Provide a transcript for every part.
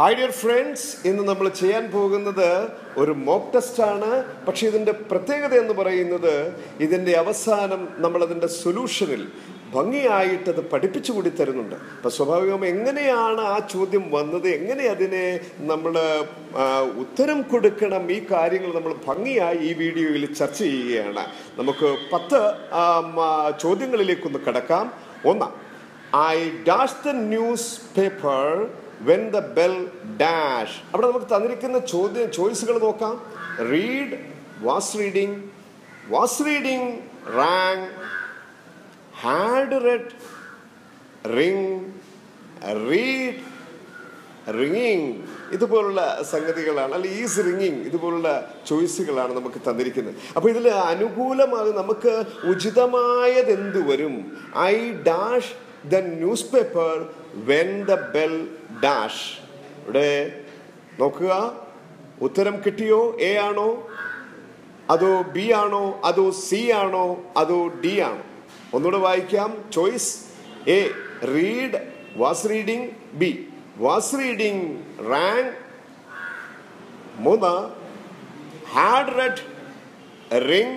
hi dear friends ഇന്ന് നമ്മൾ ചെയ്യാൻ പോകുന്നത് ഒരു മോക്ക് ടെസ്റ്റ് ആണ് പക്ഷേ ഇതിൻ്റെ പ്രത്യേകത എന്ന് പറയുന്നത് ഇതിൻ്റെ അവസാനം നമ്മൾ അതിൻ്റെ സൊല്യൂഷനിൽ ഭംഗിയായിട്ട് അത് പഠിപ്പിച്ചു കൂടി തരുന്നുണ്ട് അപ്പം സ്വാഭാവികം എങ്ങനെയാണ് ആ ചോദ്യം വന്നത് എങ്ങനെ അതിനെ നമ്മൾ ഉത്തരം കൊടുക്കണം ഈ കാര്യങ്ങൾ നമ്മൾ ഭംഗിയായി ഈ വീഡിയോയിൽ ചർച്ച ചെയ്യുകയാണ് നമുക്ക് പത്ത് ആം, ആ, ചോദ്യങ്ങളിലേക്കൊന്ന് കിടക്കാം ഒന്ന് I dash the newspaper when the bell dash അവിടെ നമുക്ക് തന്നിരിക്കുന്ന ചോദ്യം ചോയ്സുകൾ നോക്കാം read was reading was reading rang had red ring read റിങ്ങിങ് ഇതുപോലുള്ള സംഗതികളാണ് അല്ലെങ്കിൽ ഈസ് റിങ്ങിങ് ഇതുപോലുള്ള ചോയ്സുകളാണ് നമുക്ക് തന്നിരിക്കുന്നത് അപ്പോൾ ഇതിൽ അനുകൂലമായി നമുക്ക് ഉചിതമായത് എന്ത് വരും I dash the newspaper when the bell dash ഇവിടെ നോക്കുക ഉത്തരം കിട്ടിയോ എ ആണോ അതോ ബി ആണോ അതോ സി ആണോ അതോ ഡി ആണോ ഒന്നുകൂടെ വായിക്കാം choice A read was reading B was reading rang മൂന്ന് ഹാഡ് റെഡ് റിംഗ്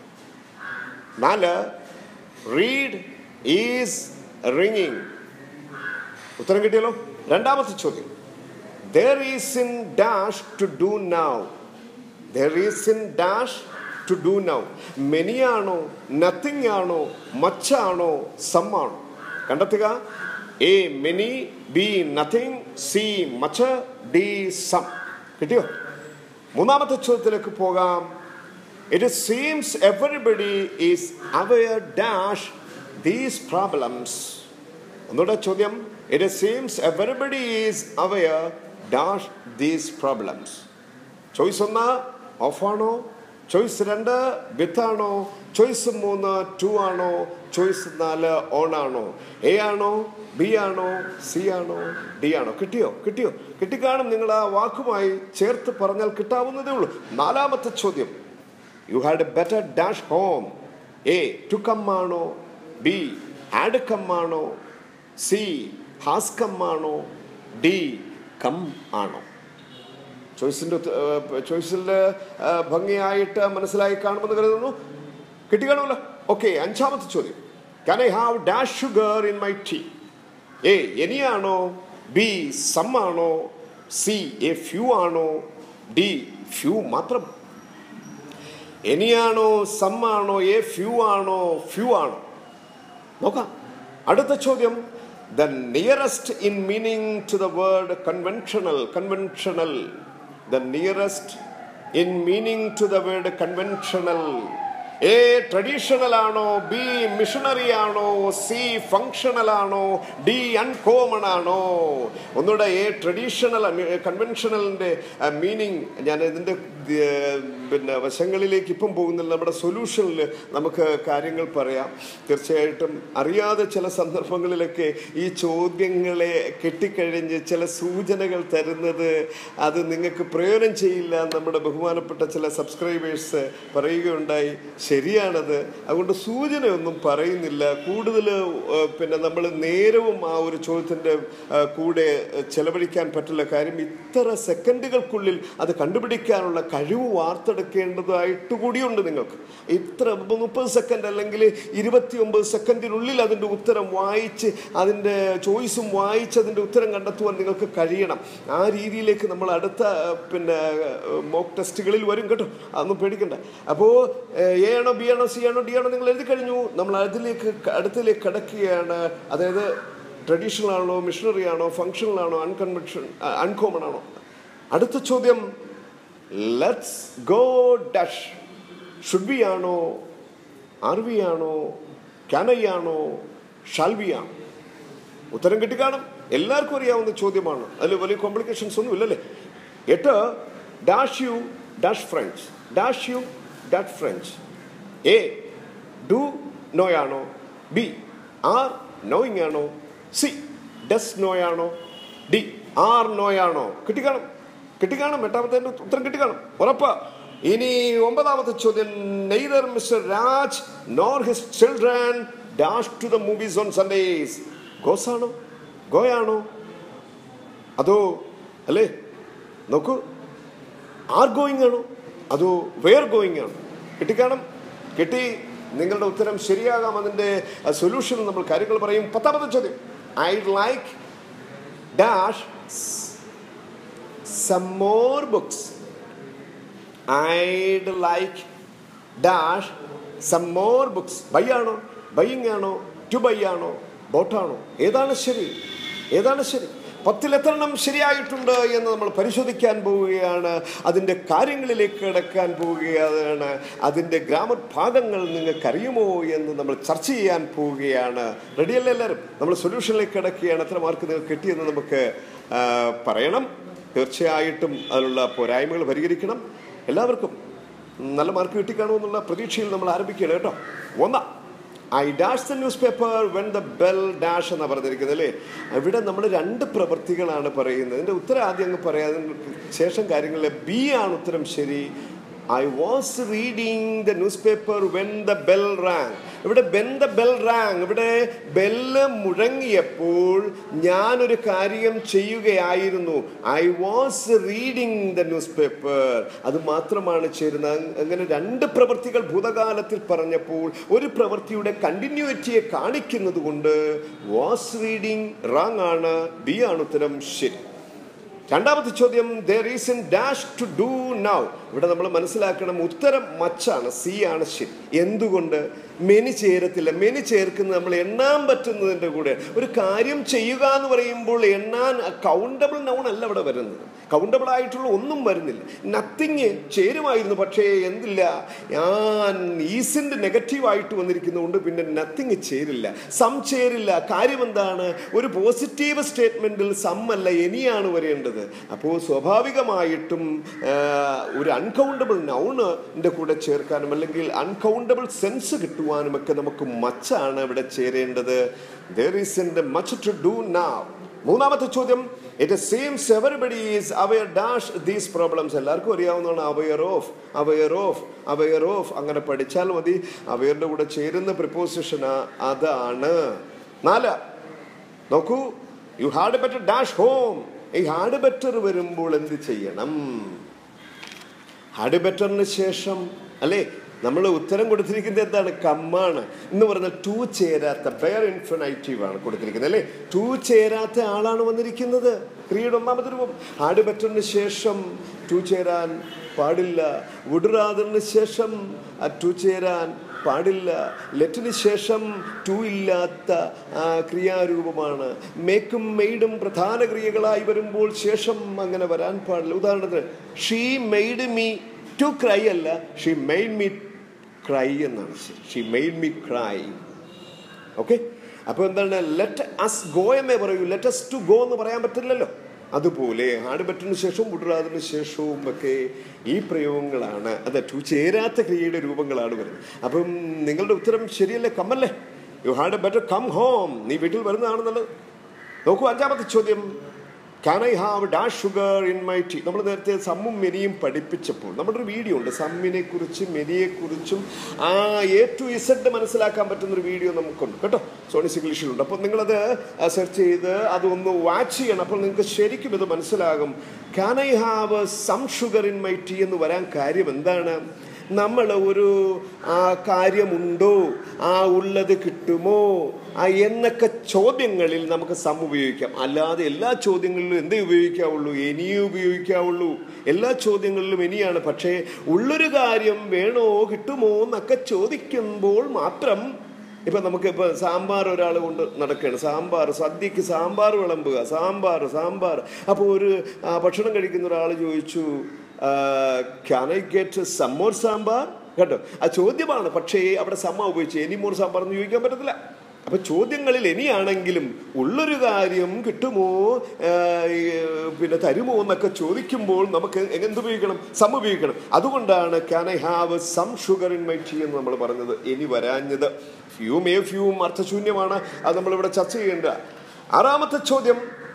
നാല് റീഡ് ഈസ് റിങ്ങിങ് ഉത്തരം കിട്ടിയല്ലോ രണ്ടാമത്തെ ചോദ്യം there is in dash to do now there is in dash to do now many ആണോ നത്തിങ് ആണോ മച്ച് ആണോ സം ആണോ കണ്ടെത്തുക A many B nothing C much D some കിട്ടിയോ മൂന്നാമത്തെ ചോദ്യത്തിലേക്ക് പോകാം it seems everybody is aware dash these problems ഒന്നുകൂടെ ചോദ്യം it seems everybody is aware dash these problems choice ഒന്ന് ഓഫാണോ ചോയ്സ് രണ്ട് വിത്താണോ ചോയ്സ് മൂന്ന് ടു ആണോ ചോയ്സ് നാല് ഓൺ ആണോ എ ആണോ ബി ആണോ സി ആണോ ഡി ആണോ കിട്ടിയോ കിട്ടിയോ കിട്ടിക്കാണും നിങ്ങൾ ആ വാക്കുമായി ചേർത്ത് പറഞ്ഞാൽ കിട്ടാവുന്നതേ ഉള്ളൂ നാലാമത്തെ ചോദ്യം you had a better dash home A to come ആണോ ബി ഹാഡ് കം ആണോ സി ഹാസ് കം ആണോ ഡി കം ആണോ ചോയ്സിൻ്റെ ചോയ്സിൻ്റെ ഭംഗിയായിട്ട് മനസ്സിലായി കാണുമെന്ന് കരുതുന്നു കിട്ടിക്കാണുമല്ലോ ഓക്കെ അഞ്ചാമത്തെ ചോദ്യം can I have dash sugar in my tea A എനിയാണോ ബി സം ആണോ സി എ ഫ്യൂ ആണോ ഡി ഫ്യൂ മാത്രം എനിയാണോ സം ആണോ എ ഫ്യൂ ആണോ ഫ്യൂ ആണോ നോക്കാം അടുത്ത ചോദ്യം the nearest in meaning to the word conventional conventional the nearest in meaning to the word conventional A traditional ആണോ ബി മിഷണറി ആണോ സി ഫങ്ഷണൽ ആണോ ഡി അൺകോമൺ ആണോ ഒന്നുകൂടെ എ ട്രഡീഷണൽ കൺവെൻഷണലിന്റെ മീനിങ് ഞാൻ ഇതിന്റെ ഏർ, പിന്നെ വശങ്ങളിലേക്ക് ഇപ്പം പോകുന്നില്ല നമ്മുടെ സൊല്യൂഷനിൽ നമുക്ക് കാര്യങ്ങൾ പറയാം തീർച്ചയായിട്ടും അറിയാതെ ചില സന്ദർഭങ്ങളിലൊക്കെ ഈ ചോദ്യങ്ങളെ കെട്ടിക്കഴിഞ്ഞ് ചില സൂചനകൾ തരുന്നത് അത് നിങ്ങൾക്ക് പ്രയോജനം ചെയ്യില്ല എന്ന് നമ്മുടെ ബഹുമാനപ്പെട്ട ചില സബ്സ്ക്രൈബേഴ്സ് പറയുകയുണ്ടായി ശരിയാണത് അതുകൊണ്ട് സൂചനയൊന്നും പറയുന്നില്ല കൂടുതൽ പിന്നെ നമ്മൾ നേരവും ആ ഒരു ചോദ്യത്തിൻ്റെ കൂടെ ചെലവഴിക്കാൻ പറ്റില്ല കാര്യം ഇത്ര സെക്കൻഡുകൾക്കുള്ളിൽ അത് കണ്ടുപിടിക്കാനുള്ള കഴിവ് വാർത്തെടുക്കേണ്ടതായിട്ട് കൂടിയുണ്ട് നിങ്ങൾക്ക് ഇത്ര മുപ്പത് സെക്കൻഡ് അല്ലെങ്കിൽ ഇരുപത്തി ഒമ്പത് സെക്കൻഡിനുള്ളിൽ അതിൻ്റെ ഉത്തരം വായിച്ച് അതിൻ്റെ ചോയ്സും വായിച്ച് അതിൻ്റെ ഉത്തരം കണ്ടെത്തുവാൻ നിങ്ങൾക്ക് കഴിയണം ആ രീതിയിലേക്ക് നമ്മൾ അടുത്ത ഏഹ്, പിന്നെ മോക്ക് ടെസ്റ്റുകളിൽ വരും കേട്ടോ അതൊന്നും പേടിക്കണ്ട അപ്പോൾ എ ആണോ ബി ആണോ സി ആണോ ഡി ആണോ നിങ്ങൾ എഴുതി കഴിഞ്ഞു നമ്മൾ അതിലേക്ക് ക- അടുത്തിലേക്ക് കിടക്കുകയാണ് അതായത് ട്രഡീഷണൽ ആണോ മിഷണറി ആണോ ഫങ്ഷണൽ ആണോ അൺകൺവെൻഷൻ അൺകോമൺ ആണോ അടുത്ത ചോദ്യം let's go dash should be ആണോ ആർ വി ആണോ ക്യാനൈ ആണോ ഷാൽ വി ആണോ ഉത്തരം കിട്ടിക്കാണും എല്ലാവർക്കും അറിയാവുന്ന ചോദ്യമാണ് അതിൽ വലിയ കോംപ്ലിക്കേഷൻസ് ഒന്നും ഇല്ലല്ലേ എട്ട് dash you dash French dash you dash French A do നോയാണോ ബി ആർ നോയിങ് ആണോ സി ഡസ് നോയാണോ ഡി ആർ നോയാണോ കിട്ടിക്കാണും കിട്ടിക്കാണും എട്ടാമത്തെ ഉത്തരം കിട്ടിക്കാണും ഉറപ്പാ ഇനി ഒമ്പതാമത്തെ ചോദ്യം neither Mister Raj nor his children dash to the movies on Sundays ഗോസാണോ ഗോയാണോ അതോ അല്ലേ നോക്കൂ ആർ ഗോയിങ് ആണോ അതോ വെയർ ഗോയിങ് ആണോ കിട്ടിക്കാണും കിട്ടി നിങ്ങളുടെ ഉത്തരം ശരിയാകാം അതിൻ്റെ സൊല്യൂഷൻ നമ്മൾ കാര്യങ്ങൾ പറയും പത്താമത്തെ ചോദ്യം I like dash some more books I'd like dash some more books buy ആണോ ബൈയിങ് ആണോ ടു ബൈ ആണോ ബോട്ടാണോ ഏതാണ് ശരി ഏതാണ് ശരി പത്തിലെത്രണ്ണം ശരിയായിട്ടുണ്ട് എന്ന് നമ്മൾ പരിശോധിക്കാൻ പോവുകയാണ് അതിൻ്റെ കാര്യങ്ങളിലേക്ക് കിടക്കാൻ പോവുകയാണ് അതിൻ്റെ ഗ്രാമർ ഭാഗങ്ങൾ നിങ്ങൾക്കറിയുമോ എന്ന് നമ്മൾ ചർച്ച ചെയ്യാൻ പോവുകയാണ് റെഡിയല്ലേ എല്ലാവരും നമ്മൾ സൊല്യൂഷനിലേക്ക് കിടക്കുകയാണ് എത്ര മാർക്ക് നിങ്ങൾക്ക് കിട്ടിയെന്ന് നമുക്ക് ആ, പറയണം തീർച്ചയായിട്ടും അതിനുള്ള പോരായ്മകൾ പരിഹരിക്കണം എല്ലാവർക്കും നല്ല മാർക്ക് കിട്ടിക്കാണുമെന്നുള്ള പ്രതീക്ഷയിൽ നമ്മൾ ആരംഭിക്കുകയാണ് കേട്ടോ ഒന്നാം I dash the newspaper when the bell dash എന്നാണ് പറഞ്ഞിരിക്കുന്നത് അല്ലേ ഇവിടെ നമ്മൾ രണ്ട് പ്രവൃത്തികളാണ് പറയുന്നത് ഇതിൻ്റെ ഉത്തരം ആദ്യം അങ്ങ് പറയാം അതിന് ശേഷം കാര്യങ്ങളിൽ ബി ആണ് ഉത്തരം ശരി I was reading the newspaper when the bell rang ഇവിടെ ബെൻ ദ ബെൽ റാങ് ഇവിടെ ബെല്ല് മുഴങ്ങിയപ്പോൾ ഞാനൊരു കാര്യം ചെയ്യുകയായിരുന്നു I was reading the newspaper അത് മാത്രമാണ് ചേരുന്നത് അങ്ങനെ രണ്ട് പ്രവൃത്തികൾ ഭൂതകാലത്തിൽ പറഞ്ഞപ്പോൾ ഒരു പ്രവൃത്തിയുടെ കണ്ടിന്യൂറ്റിയെ കാണിക്കുന്നത് കൊണ്ട് വാസ് റീഡിങ് റാങ് ആണ് ബി ആണ് ഉത്തരം ശരി രണ്ടാമത്തെ ചോദ്യം there is in dash to do now ഇവിടെ നമ്മൾ മനസ്സിലാക്കണം ഉത്തരം മച്ചാണ് സി ആണ് ശരി എന്തുകൊണ്ട് മെനി ചേരത്തില്ല മെനി ചേർക്കുന്നത് നമ്മൾ എണ്ണാൻ പറ്റുന്നതിൻ്റെ കൂടെ ഒരു കാര്യം ചെയ്യുക എന്ന് പറയുമ്പോൾ എണ്ണാൻ കൗണ്ടബിൾ നൗൺ അല്ല ഇവിടെ വരുന്നത് കൗണ്ടബിൾ ആയിട്ടുള്ള ഒന്നും വരുന്നില്ല നത്തിങ് ചേരുമായിരുന്നു പക്ഷേ എന്തില്ല ഞാൻ ഈസിൻ്റെ നെഗറ്റീവായിട്ട് വന്നിരിക്കുന്നതുകൊണ്ട് പിന്നെ നത്തിങ് ചേരില്ല സം ചേരില്ല കാര്യം എന്താണ് ഒരു പോസിറ്റീവ് സ്റ്റേറ്റ്മെൻറ്റിൽ സം അല്ല എനിയാണ് വരേണ്ടത് അപ്പോൾ സ്വാഭാവികമായിട്ടും ആ, ഒരു അൺകൗണ്ടബിൾ നൗണിൻ്റെ കൂടെ ചേർക്കാനും അല്ലെങ്കിൽ അൺകൗണ്ടബിൾ സെൻസ് കിട്ടുവാനും ഒക്കെ നമുക്ക് മച്ചാണ് ഇവിടെ ചേരേണ്ടത് there is in much to do now മൂന്നാമത്തെ ചോദ്യം it seems everybody is aware dash these problems എല്ലാവർക്കും അറിയാവുന്നതാണ് aware of aware of aware of അങ്ങനെ പഠിച്ചാൽ മതി അവയറിൻ്റെ കൂടെ ചേരുന്ന പ്രിപ്പോസിഷൻ അതാണ് നാല് നോക്കൂ you had better dash home ഈ ഹാഡ് ബെറ്റർ വരുമ്പോൾ എന്ത് ചെയ്യണം ഹാഡ് ബെറ്ററിന് ശേഷം അല്ലേ നമ്മൾ ഉത്തരം കൊടുത്തിരിക്കുന്നത് എന്താണ് കമ്മാണ് എന്ന് പറഞ്ഞാൽ ടു ചേരാത്ത ബെയർ ഇൻഫിനൈറ്റീവ് ആണ് കൊടുത്തിരിക്കുന്നത് അല്ലേ ടു ചേരാത്ത ആളാണ് വന്നിരിക്കുന്നത് ക്രിയയുടെ ഒന്നാമത്തെ രൂപം ഹാഡ് ബെറ്ററിന് ശേഷം ടു ചേരാൻ പാടില്ല വുഡ്റാദറിന് ശേഷം ആ ടു ചേരാൻ പാടില്ല ലെറ്റിന് ശേഷം ടു ഇല്ലാത്ത ആ, ക്രിയാരൂപമാണ് മേക്കും മെയ്ഡും പ്രധാന ക്രിയകളായി വരുമ്പോൾ ശേഷം അങ്ങനെ വരാൻ പാടില്ല ഉദാഹരണത്തിന് she made me to cry അല്ല ഷീ മെയ്ഡ് മീ ക്രൈ എന്നാണ് she made me cry okay അപ്പോൾ എന്താണ് ലെറ്റ് അസ് ഗോ എന്നേ പറയൂ ലെറ്റ് അസ് ടു ഗോ എന്ന് പറയാൻ പറ്റില്ലല്ലോ അതുപോലെ ഹാഡ്ബറ്റിന് ശേഷവും ബുഡ്രാദിന് ശേഷവും ഒക്കെ ഈ പ്രയോഗങ്ങളാണ് അതെ ടു ചേരാത്ത ക്രിയയുടെ രൂപങ്ങളാണ് വരുന്നത് അപ്പം നിങ്ങളുടെ ഉത്തരം ശരിയല്ലേ കമ്മല്ലേ you had a better come home നീ വീട്ടിൽ വരുന്നതാണ് നല്ലത് നോക്കൂ അഞ്ചാമത്തെ ചോദ്യം can I have dash sugar in my tea നമ്മൾ നേരത്തെ സമ്മും മെനിയും പഠിപ്പിച്ചപ്പോൾ നമ്മുടെ ഒരു വീഡിയോ ഉണ്ട് സമ്മിനെ കുറിച്ചും മെനിയെ കുറിച്ചും ആ എ ടു ഇസഡ് മനസ്സിലാക്കാൻ പറ്റുന്ന ഒരു വീഡിയോ നമുക്കുണ്ട് കേട്ടോ സോണിസ് ഇംഗ്ലീഷിലുണ്ട് അപ്പോൾ നിങ്ങളത് സെർച്ച് ചെയ്ത് അതൊന്ന് വാച്ച് ചെയ്യണം അപ്പോൾ നിങ്ങൾക്ക് ശരിക്കും ഇത് മനസ്സിലാകും can I have some sugar in my tea എന്ന് വരാൻ കാര്യം എന്താണ് നമ്മൾ ഒരു ആ കാര്യമുണ്ടോ ആ ഉള്ളത് കിട്ടുമോ ആ എന്നൊക്കെ ചോദ്യങ്ങളിൽ നമുക്ക് സം ഉപയോഗിക്കാം അല്ലാതെ എല്ലാ ചോദ്യങ്ങളിലും എന്തേ ഉപയോഗിക്കാവുള്ളൂ ഇനിയേ ഉപയോഗിക്കാവുള്ളൂ എല്ലാ ചോദ്യങ്ങളിലും ഇനിയാണ് പക്ഷേ ഉള്ളൊരു കാര്യം വേണോ കിട്ടുമോ എന്നൊക്കെ ചോദിക്കുമ്പോൾ മാത്രം ഇപ്പൊ നമുക്ക് ഇപ്പൊ സാമ്പാർ ഒരാൾ കൊണ്ട് നടക്കുകയാണ് സാമ്പാർ സദ്യക്ക് സാമ്പാർ വിളമ്പുക സാമ്പാർ സാമ്പാർ അപ്പോൾ ഒരു ആ, ഭക്ഷണം കഴിക്കുന്ന ഒരാൾ ചോദിച്ചു can I get some more sambar കേട്ടോ ആ ചോദ്യമാണ് പക്ഷേ അവിടെ സമ്മ ഉപയോഗിച്ച് എനി മോർ സാമ്പാർ എന്ന് ചോദിക്കാൻ പറ്റത്തില്ല അപ്പൊ ചോദ്യങ്ങളിൽ ഇനിയാണെങ്കിലും ഉള്ളൊരു കാര്യം കിട്ടുമോ ആ, ഈ, പിന്നെ തരുമോ എന്നൊക്കെ ചോദിക്കുമ്പോൾ നമുക്ക് എന്ത് ഉപയോഗിക്കണം സം ഉപയോഗിക്കണം അതുകൊണ്ടാണ് can I have some sugar in my tea എന്ന് നമ്മൾ പറഞ്ഞത് ഇനി വരാഞ്ഞത് ഫ്യൂം ഏ ഫ്യൂം അർത്ഥശൂന്യമാണ് അത് നമ്മളിവിടെ ചർച്ച ചെയ്യേണ്ട ആറാമത്തെ ചോദ്യം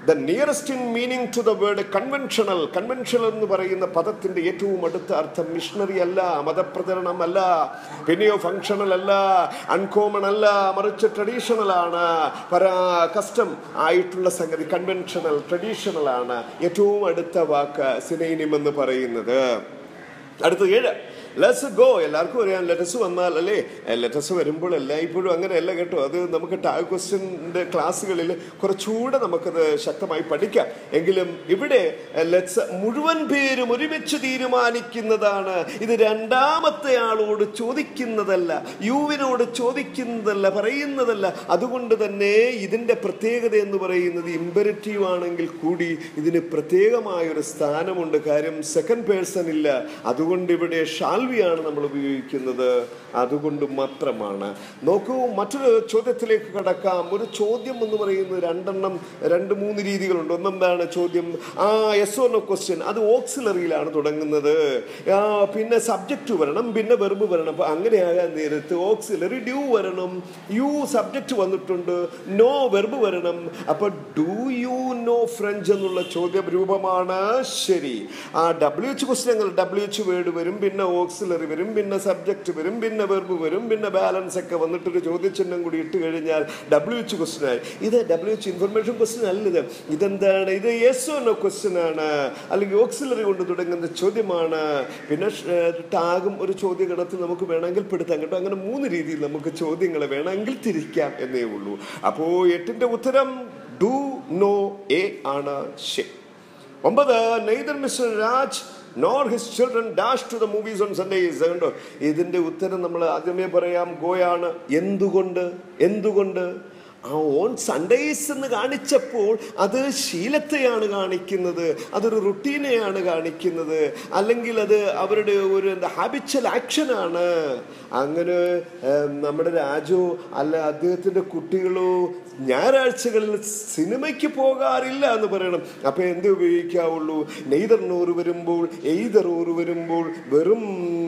the nearest in meaning to the word conventional conventional എന്ന് പറയുന്ന പദത്തിന്റെ ഏറ്റവും അടുത്ത അർത്ഥം മിഷണറി അല്ല മതപ്രചരണം അല്ല പിന്നെയോ ഫങ്ഷണൽ അല്ല അൺകോമൺ അല്ല മറിച്ച് ട്രഡീഷണൽ ആണ് പരാ കസ്റ്റം ആയിട്ടുള്ള സംഗതി കൺവെൻഷണൽ ട്രഡീഷണൽ ആണ് ഏറ്റവും അടുത്ത വാക്ക് സിനൈനിം എന്ന് പറയുന്നത് അടുത്ത ഏഴ് ലെറ്റ്സ് ഗോ എല്ലാവർക്കും അറിയാം ലെറ്റസ് വന്നാൽ അല്ലേ ലെറ്റസ് വരുമ്പോൾ എല്ലായ്പ്പോഴും അങ്ങനെയല്ല കേട്ടോ അത് നമുക്ക് ടാഗ് ക്വസ്റ്റ്യൻ്റെ ക്ലാസ്സുകളിൽ കുറച്ചുകൂടെ നമുക്കത് ശക്തമായി പഠിക്കാം എങ്കിലും ഇവിടെ ലെറ്റ്സ് മുഴുവൻ പേരും ഒരുമിച്ച് തീരുമാനിക്കുന്നതാണ് ഇത് രണ്ടാമത്തെ ആളോട് ചോദിക്കുന്നതല്ല യുവിനോട് ചോദിക്കുന്നതല്ല പറയുന്നതല്ല അതുകൊണ്ട് തന്നെ ഇതിൻ്റെ പ്രത്യേകത എന്ന് പറയുന്നത് ഇമ്പരറ്റീവ് ആണെങ്കിൽ കൂടി ഇതിന് പ്രത്യേകമായൊരു സ്ഥാനമുണ്ട് കാര്യം സെക്കൻഡ് പേഴ്സൺ ഇല്ല അതുകൊണ്ട് ഇവിടെ ഷാൽവിയാണ് നമ്മൾ ഉപയോഗിക്കുന്നത് അതുകൊണ്ട് മാത്രമാണ് നോക്കൂ മറ്റൊരു ചോദ്യത്തിലേക്ക് കടക്കാം ഒരു ചോദ്യം എന്ന് പറയുന്നത് രണ്ടെണ്ണം രണ്ട് മൂന്ന് രീതികളുണ്ട് ഒന്നെന്താണ് ചോദ്യം ആ എസ് ഓർ നോ ക്വസ്റ്റ്യൻ അത് ഓക്സിലറിയിലാണ് തുടങ്ങുന്നത് ആ, പിന്നെ സബ്ജക്റ്റ് വരണം പിന്നെ വെർബ് വരണം അപ്പൊ അങ്ങനെയാകാൻ നേരത്ത് ഓക്സിലറി ഡ്യൂ വരണം യു സബ്ജക്റ്റ് വന്നിട്ടുണ്ട് നോ വെർബ് വരണം അപ്പൊ ഡു യു നോ ഫ്രഞ്ച് എന്നുള്ള ചോദ്യം രൂപമാണ് ശരി ആ ഡബ്ല്യു എച്ച് ക്വസ്റ്റ്യങ്ങൾ ഡബ്ല്യു എച്ച് വേർഡ് വരും പിന്നെ ഓക്സിലറി വരും പിന്നെ സബ്ജക്റ്റ് വരും പിന്നെ വെർബ് വരും പിന്നെ ബാലൻസ് ഒക്കെ വന്നിട്ടൊരു ചോദ്യചിഹ്നം കൂടി ഇട്ട് കഴിഞ്ഞാൽ ഡബ്ല്യു എച്ച് ക്വസ്റ്റ്യൻ ആയി ഇത് ഡബ്ല്യു എച്ച് ഇൻഫർമേഷൻ ക്വസ്റ്റ്യൻ അല്ല ഇത് ഇതെന്താണ് ഇത് യെസ് നോ ക്വസ്റ്റ്യൻ ആണ് അല്ലെങ്കിൽ ഓക്സിലറി കൊണ്ട് തുടങ്ങുന്ന ചോദ്യമാണ് പിന്നെ ടാഗും ഒരു ചോദ്യഗണത്തിൽ നമുക്ക് വേണമെങ്കിൽ പെടുത്താം കേട്ടോ അങ്ങനെ മൂന്ന് രീതിയിൽ നമുക്ക് ചോദ്യങ്ങളെ വേണമെങ്കിൽ തിരിക്കാം എന്നേ ഉള്ളൂ അപ്പോൾ എട്ടിന്റെ ഉത്തരം ഡു നോ എ ആണ് ശരി ഒമ്പത് neither Mister Raj nor his children dash to the movies on Sundays കണ്ടോ ഇതിന്റെ ഉത്തരം നമ്മൾ ആദ്യമേ പറയാം ഗോയാണ് എന്തുകൊണ്ട് എന്തുകൊണ്ട് ആ ഓൺ സൺഡേസ് എന്ന് കാണിച്ചപ്പോൾ അത് ശീലത്തെയാണ് കാണിക്കുന്നത് അതൊരു റുട്ടീനെയാണ് കാണിക്കുന്നത് അല്ലെങ്കിൽ അത് അവരുടെ ഒരു എന്താ ഹാബിച്വൽ ആക്ഷനാണ് അങ്ങനെ ഏം, നമ്മുടെ രാജു അല്ല അദ്ദേഹത്തിൻ്റെ കുട്ടികളോ ഞായറാഴ്ചകളിൽ സിനിമയ്ക്ക് പോകാറില്ല എന്ന് പറയണം അപ്പൊ എന്ത് ഉപയോഗിക്കാവുള്ളൂ നെയ്തർ നോറ് വരുമ്പോൾ എയ്തർ ഓറ് വരുമ്പോൾ വെറും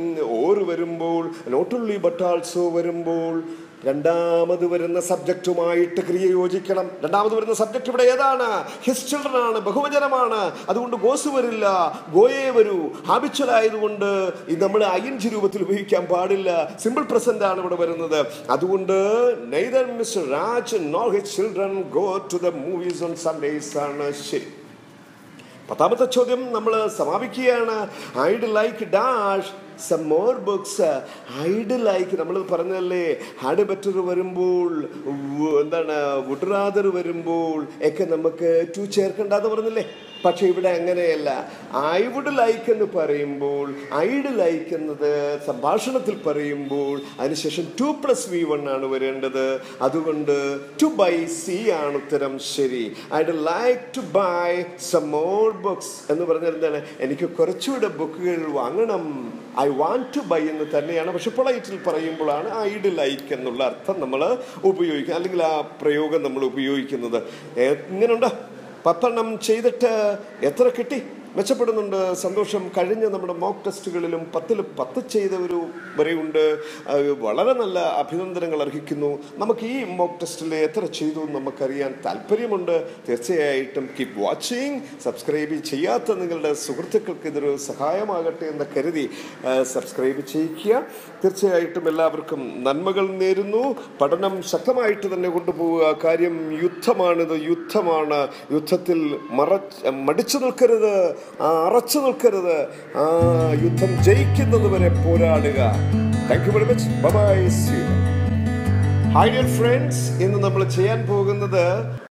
ഓറ് വരുമ്പോൾ നോട്ട് ഓൺലി ബട്ട് ആൾസോ വരുമ്പോൾ രണ്ടാമത് വരുന്ന സബ്ജക്റ്റുമായിട്ട് ക്രിയ യോജിക്കണം രണ്ടാമത് വരുന്ന സബ്ജക്റ്റ് ഇവിടെ ഏതാണ് ഹിസ് ചിൽഡ്രൻ ആണ് ബഹുവചനമാണ് അതുകൊണ്ട് ഗോസ് വരില്ല ഗോയേ വരൂ ഹാബിച്വൽ ആയതുകൊണ്ട് ഇത് നമ്മൾ അയിൻജി രൂപത്തിൽ ഉപയോഗിക്കാൻ പാടില്ല സിമ്പിൾ പ്രസന്റ് ആണ് ഇവിടെ വരുന്നത് അതുകൊണ്ട് neither Mister Raj nor his children go to the movies on Sundays ആണ് ശരി പത്താമത്തെ ചോദ്യം നമ്മൾ സമാപിക്കുകയാണ് I'd like dash some more books I'd like നമ്മൾ പറഞ്ഞല്ലേ ഹാഡ് ബെറ്റർ വരുമ്പോൾ വ് എന്താണ് വുഡ് റാദർ വരുമ്പോൾ ഒക്കെ നമുക്ക് ടു ചേർക്കണ്ടെന്ന് പറഞ്ഞില്ലേ പക്ഷെ ഇവിടെ അങ്ങനെയല്ല ഐ വുഡ് ലൈക്ക് എന്ന് പറയുമ്പോൾ ഐഡ് ലൈക്ക് എന്നത് സംഭാഷണത്തിൽ പറയുമ്പോൾ അതിനുശേഷം ടു പ്ലസ് വി വൺ ആണ് വരേണ്ടത് അതുകൊണ്ട് ടു ബൈ സി ആണ് ഉത്തരം ശരി I'd like to buy some more books എന്ന് പറഞ്ഞാൽ എന്താണ് എനിക്ക് കുറച്ചുകൂടെ ബുക്കുകൾ വാങ്ങണം ഐ വാണ്ട് ടു ബൈ എന്ന് തന്നെയാണ് പക്ഷെ പൊളൈറ്റിൽ പറയുമ്പോഴാണ് ഐഡ് ലൈക്ക് എന്നുള്ള അർത്ഥം നമ്മൾ ഉപയോഗിക്കുക അല്ലെങ്കിൽ ആ പ്രയോഗം നമ്മൾ ഉപയോഗിക്കുന്നത് എങ്ങനെയുണ്ട് പത്തെണ്ണം ചെയ്തിട്ട് എത്ര കിട്ടി മെച്ചപ്പെടുന്നുണ്ട് സന്തോഷം കഴിഞ്ഞ നമ്മുടെ മോക്ക് ടെസ്റ്റുകളിലും പത്തിൽ പത്ത് ചെയ്തവരു വരെയുണ്ട് അത് വളരെ നല്ല അഭിനന്ദനങ്ങൾ അർഹിക്കുന്നു നമുക്ക് ഈ മോക്ക് ടെസ്റ്റിൽ എത്ര ചെയ്തു എന്ന് നമുക്കറിയാൻ താല്പര്യമുണ്ട് തീർച്ചയായിട്ടും കീപ് വാച്ചിങ് സബ്സ്ക്രൈബ് ചെയ്യാത്ത നിങ്ങളുടെ സുഹൃത്തുക്കൾക്ക് ഇതൊരു സഹായമാകട്ടെ എന്ന് കരുതി ആ, സബ്സ്ക്രൈബ് ചെയ്യിക്കുക തീർച്ചയായിട്ടും എല്ലാവർക്കും നന്മകൾ നേരുന്നു പഠനം ശക്തമായിട്ട് തന്നെ കൊണ്ടുപോവുക കാര്യം യുദ്ധമാണിത് യുദ്ധമാണ് യുദ്ധത്തിൽ മറച്ച് മടിച്ചു നിൽക്കരുത് ആ, അറച്ചു നിൽക്കരുത് ആ യുദ്ധം ജയിക്കുന്നത് വരെ പോരാടുക thank you very much bye hi dear friends ഇന്ന് നമ്മൾ ചെയ്യാൻ പോകുന്നത്